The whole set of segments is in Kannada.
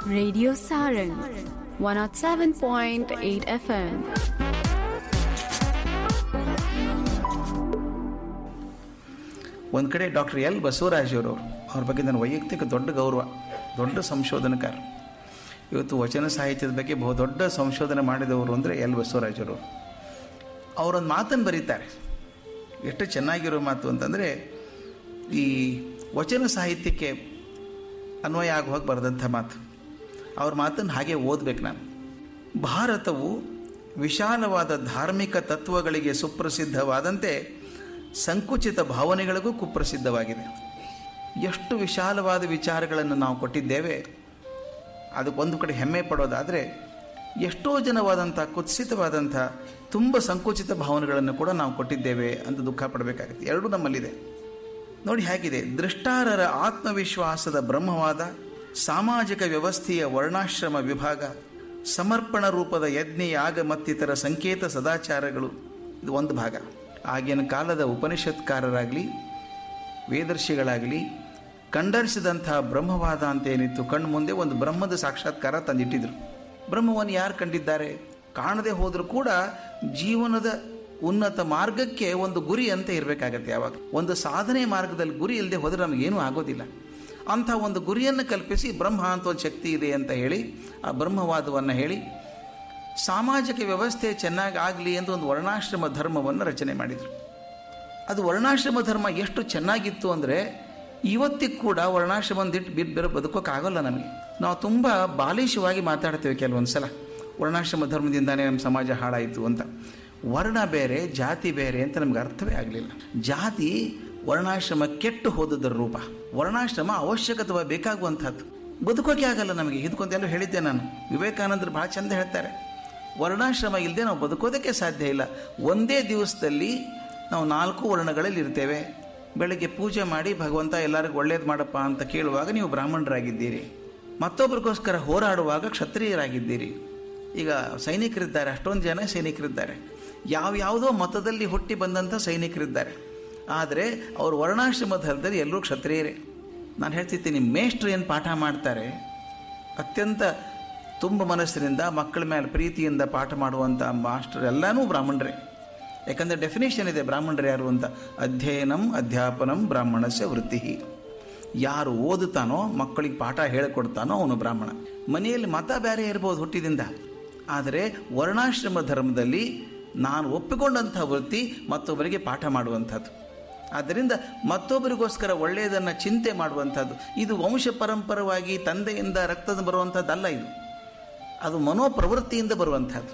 Radio Sarang 107.8 FM. ಒಂದು ಕಡೆ ಡಾಕ್ಟರ್ ಎಲ್ ಬಸವರಾಜ್ ಅವರು ಅವ್ರ ಬಗ್ಗೆ ನನ್ನ ವೈಯಕ್ತಿಕ ದೊಡ್ಡ ಗೌರವ ದೊಡ್ಡ ಸಂಶೋಧನಕಾರ ಇವತ್ತು ವಚನ ಸಾಹಿತ್ಯದ ಬಗ್ಗೆ ಬಹು ದೊಡ್ಡ ಸಂಶೋಧನೆ ಮಾಡಿದವರು ಅಂದರೆ ಎಲ್ ಬಸವರಾಜ್ ಅವರು ಅವರೊಂದು ಮಾತನ್ನು ಬರೀತಾರೆ ಎಷ್ಟು ಚೆನ್ನಾಗಿರೋ ಮಾತು ಅಂತಂದರೆ ಈ ವಚನ ಸಾಹಿತ್ಯಕ್ಕೆ ಅನ್ವಯ ಆಗುವಾಗ ಬರೆದಂಥ ಮಾತು ಅವ್ರ ಮಾತನ್ನು ಹಾಗೆ ಓದಬೇಕು ನಾನು ಭಾರತವು ವಿಶಾಲವಾದ ಧಾರ್ಮಿಕ ತತ್ವಗಳಿಗೆ ಸುಪ್ರಸಿದ್ಧವಾದಂತೆ ಸಂಕುಚಿತ ಭಾವನೆಗಳಿಗೂ ಕುಪ್ರಸಿದ್ಧವಾಗಿದೆ ಎಷ್ಟು ವಿಶಾಲವಾದ ವಿಚಾರಗಳನ್ನು ನಾವು ಕೊಟ್ಟಿದ್ದೇವೆ ಅದಕ್ಕೊಂದು ಕಡೆ ಹೆಮ್ಮೆ ಪಡೋದಾದರೆ ಎಷ್ಟೋ ಜನವಾದಂಥ ಕುತ್ಸಿತವಾದಂಥ ತುಂಬ ಸಂಕುಚಿತ ಭಾವನೆಗಳನ್ನು ಕೂಡ ನಾವು ಕೊಟ್ಟಿದ್ದೇವೆ ಅಂತ ದುಃಖ ಪಡಬೇಕಾಗುತ್ತೆ ಎರಡೂ ನಮ್ಮಲ್ಲಿದೆ ನೋಡಿ ಹೇಗಿದೆ ದೃಷ್ಟಾರರ ಆತ್ಮವಿಶ್ವಾಸದ ಬ್ರಹ್ಮವಾದ ಸಾಮಾಜಿಕ ವ್ಯವಸ್ಥೆಯ ವರ್ಣಾಶ್ರಮ ವಿಭಾಗ ಸಮರ್ಪಣ ರೂಪದ ಯಜ್ಞ ಯಾಗ ಮತ್ತಿತರ ಸಂಕೇತ ಸದಾಚಾರಗಳು ಇದು ಒಂದು ಭಾಗ ಆಗಿನ ಕಾಲದ ಉಪನಿಷತ್ಕಾರರಾಗಲಿ ವೇದರ್ಶಿಗಳಾಗಲಿ ಕಂಡರಿಸಿದಂತಹ ಬ್ರಹ್ಮವಾದ ಅಂತ ಏನಿತ್ತು ಕಣ್ಣು ಮುಂದೆ ಒಂದು ಬ್ರಹ್ಮದ ಸಾಕ್ಷಾತ್ಕಾರ ತಂದಿಟ್ಟಿದ್ರು ಬ್ರಹ್ಮವನ್ನು ಯಾರು ಕಂಡಿದ್ದಾರೆ ಕಾಣದೆ ಹೋದರೂ ಕೂಡ ಜೀವನದ ಉನ್ನತ ಮಾರ್ಗಕ್ಕೆ ಒಂದು ಗುರಿ ಅಂತ ಇರಬೇಕಾಗತ್ತೆ ಯಾವಾಗ ಒಂದು ಸಾಧನೆ ಮಾರ್ಗದಲ್ಲಿ ಗುರಿ ಇಲ್ಲದೆ ಹೋದರೆ ನಮಗೇನೂ ಆಗೋದಿಲ್ಲ ಅಂಥ ಒಂದು ಗುರಿಯನ್ನು ಕಲ್ಪಿಸಿ ಬ್ರಹ್ಮ ಅಂತ ಒಂದು ಶಕ್ತಿ ಇದೆ ಅಂತ ಹೇಳಿ ಆ ಬ್ರಹ್ಮವಾದವನ್ನು ಹೇಳಿ ಸಾಮಾಜಿಕ ವ್ಯವಸ್ಥೆ ಚೆನ್ನಾಗಿ ಆಗಲಿ ಎಂದು ಒಂದು ವರ್ಣಾಶ್ರಮ ಧರ್ಮವನ್ನು ರಚನೆ ಮಾಡಿದರು ಅದು ವರ್ಣಾಶ್ರಮ ಧರ್ಮ ಎಷ್ಟು ಚೆನ್ನಾಗಿತ್ತು ಅಂದರೆ ಇವತ್ತಿಗೆ ಕೂಡ ವರ್ಣಾಶ್ರಮದಿಟ್ಟು ಬಿಟ್ಟು ಬೇರೆ ಬದುಕೋಕ್ಕಾಗಲ್ಲ ನಮಗೆ ನಾವು ತುಂಬ ಬಾಲಿಶವಾಗಿ ಮಾತಾಡ್ತೇವೆ ಕೆಲವೊಂದು ಸಲ ವರ್ಣಾಶ್ರಮ ಧರ್ಮದಿಂದಾನೇ ನಮ್ಮ ಸಮಾಜ ಹಾಳಾಯಿತು ಅಂತ ವರ್ಣ ಬೇರೆ ಜಾತಿ ಬೇರೆ ಅಂತ ನಮ್ಗೆ ಅರ್ಥವೇ ಆಗಲಿಲ್ಲ ಜಾತಿ ವರ್ಣಾಶ್ರಮ ಕೆಟ್ಟು ಹೋದದರ ರೂಪ ವರ್ಣಾಶ್ರಮ ಅವಶ್ಯಕತೆ ಬೇಕಾಗುವಂಥದ್ದು ಬದುಕೋಕೆ ಆಗಲ್ಲ ನಮಗೆ ಇದಕ್ಕೊಂದೆಲ್ಲ ಹೇಳಿದ್ದೆ ನಾನು ವಿವೇಕಾನಂದರು ಭಾಳ ಚಂದ ಹೇಳ್ತಾರೆ ವರ್ಣಾಶ್ರಮ ಇಲ್ಲದೆ ನಾವು ಬದುಕೋದಕ್ಕೆ ಸಾಧ್ಯ ಇಲ್ಲ ಒಂದೇ ದಿವಸದಲ್ಲಿ ನಾವು ನಾಲ್ಕು ವರ್ಣಗಳಲ್ಲಿ ಇರ್ತೇವೆ ಬೆಳಗ್ಗೆ ಪೂಜೆ ಮಾಡಿ ಭಗವಂತ ಎಲ್ಲರಿಗೂ ಒಳ್ಳೇದು ಮಾಡಪ್ಪ ಅಂತ ಕೇಳುವಾಗ ನೀವು ಬ್ರಾಹ್ಮಣರಾಗಿದ್ದೀರಿ ಮತ್ತೊಬ್ಬರಿಗೋಸ್ಕರ ಹೋರಾಡುವಾಗ ಕ್ಷತ್ರಿಯರಾಗಿದ್ದೀರಿ ಈಗ ಸೈನಿಕರಿದ್ದಾರೆ ಅಷ್ಟೊಂದು ಜನ ಸೈನಿಕರಿದ್ದಾರೆ ಯಾವ ಯಾವುದೋ ಮತದಲ್ಲಿ ಹುಟ್ಟಿ ಬಂದಂಥ ಸೈನಿಕರಿದ್ದಾರೆ ಆದರೆ ಅವರು ವರ್ಣಾಶ್ರಮ ಧರ್ಮದಲ್ಲಿ ಎಲ್ಲರೂ ಕ್ಷತ್ರಿಯರೇ ನಾನು ಹೇಳ್ತಿರ್ತೀನಿ ಮೇಷ್ಟ್ರು ಏನು ಪಾಠ ಮಾಡ್ತಾರೆ ಅತ್ಯಂತ ತುಂಬ ಮನಸ್ಸಿನಿಂದ ಮಕ್ಕಳ ಮೇಲೆ ಪ್ರೀತಿಯಿಂದ ಪಾಠ ಮಾಡುವಂಥ ಮಾಸ್ಟರ್ ಎಲ್ಲನೂ ಬ್ರಾಹ್ಮಣರೇ ಯಾಕಂದರೆ ಡೆಫಿನೇಷನ್ ಇದೆ ಬ್ರಾಹ್ಮಣರು ಯಾರು ಅಂತ ಅಧ್ಯಯನಂ ಅಧ್ಯಾಪನಂ ಬ್ರಾಹ್ಮಣಸ್ಯ ವೃತ್ತಿ ಯಾರು ಓದುತ್ತಾನೋ ಮಕ್ಕಳಿಗೆ ಪಾಠ ಹೇಳಿಕೊಡ್ತಾನೋ ಅವನು ಬ್ರಾಹ್ಮಣ ಮನೆಯಲ್ಲಿ ಮತ ಬೇರೆ ಇರ್ಬೋದು ಹುಟ್ಟಿದಿಂದ ಆದರೆ ವರ್ಣಾಶ್ರಮ ಧರ್ಮದಲ್ಲಿ ನಾನು ಒಪ್ಪಿಕೊಂಡಂಥ ವೃತ್ತಿ ಮತ್ತೊಬ್ಬರಿಗೆ ಪಾಠ ಮಾಡುವಂಥದ್ದು ಆದ್ದರಿಂದ ಮತ್ತೊಬ್ಬರಿಗೋಸ್ಕರ ಒಳ್ಳೆಯದನ್ನು ಚಿಂತೆ ಮಾಡುವಂಥದ್ದು ಇದು ವಂಶ ಪರಂಪರವಾಗಿ ತಂದೆಯಿಂದ ರಕ್ತದ ಬರುವಂಥದ್ದಲ್ಲ ಇದು ಅದು ಮನೋಪ್ರವೃತ್ತಿಯಿಂದ ಬರುವಂಥದ್ದು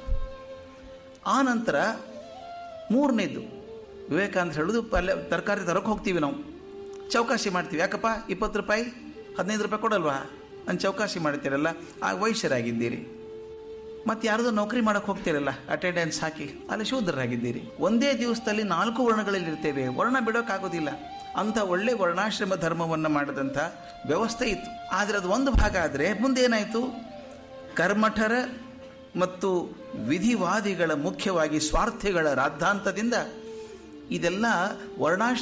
ಆ ನಂತರ ಮೂರನೇದು ವಿವೇಕಾನಂದ ಹೇಳೋದು ಪಲ್ಯ ತರಕಾರಿ ತರಕ್ಕೆ ಹೋಗ್ತೀವಿ ನಾವು ಚೌಕಾಸಿ ಮಾಡ್ತೀವಿ ಯಾಕಪ್ಪ ಇಪ್ಪತ್ತು ರೂಪಾಯಿ ಹದಿನೈದು ರೂಪಾಯಿ ಕೊಡಲ್ವಾ ಅಂತ ಚೌಕಾಸಿ ಮಾಡ್ತೀರಲ್ಲ ಆಗ ವೈಶ್ಯರಾಗಿದ್ದೀರಿ ಮತ್ತು ಯಾರ್ದೋ ನೌಕರಿ ಮಾಡೋಕ್ಕೆ ಹೋಗ್ತೀರಲ್ಲ ಅಟೆಂಡೆನ್ಸ್ ಹಾಕಿ ಅಲ್ಲಿ ಶೂದ್ರರಾಗಿದ್ದೀರಿ ಒಂದೇ ದಿವಸದಲ್ಲಿ ನಾಲ್ಕು ವರ್ಣಗಳಲ್ಲಿ ಇರ್ತೇವೆ ವರ್ಣ ಬಿಡೋಕ್ಕಾಗೋದಿಲ್ಲ ಅಂಥ ಒಳ್ಳೆ ವರ್ಣಾಶ್ರಮ ಧರ್ಮವನ್ನು ಮಾಡಿದಂಥ ವ್ಯವಸ್ಥೆ ಇತ್ತು ಆದರೆ ಅದು ಒಂದು ಭಾಗ ಆದರೆ ಮುಂದೆ ಏನಾಯಿತು ಕರ್ಮಠರ ಮತ್ತು ವಿಧಿವಾದಿಗಳ ಮುಖ್ಯವಾಗಿ ಸ್ವಾರ್ಥಿಗಳ ರಾದ್ಧಾಂತದಿಂದ ಇದೆಲ್ಲ ವರ್ಣಾಶ್ರಮ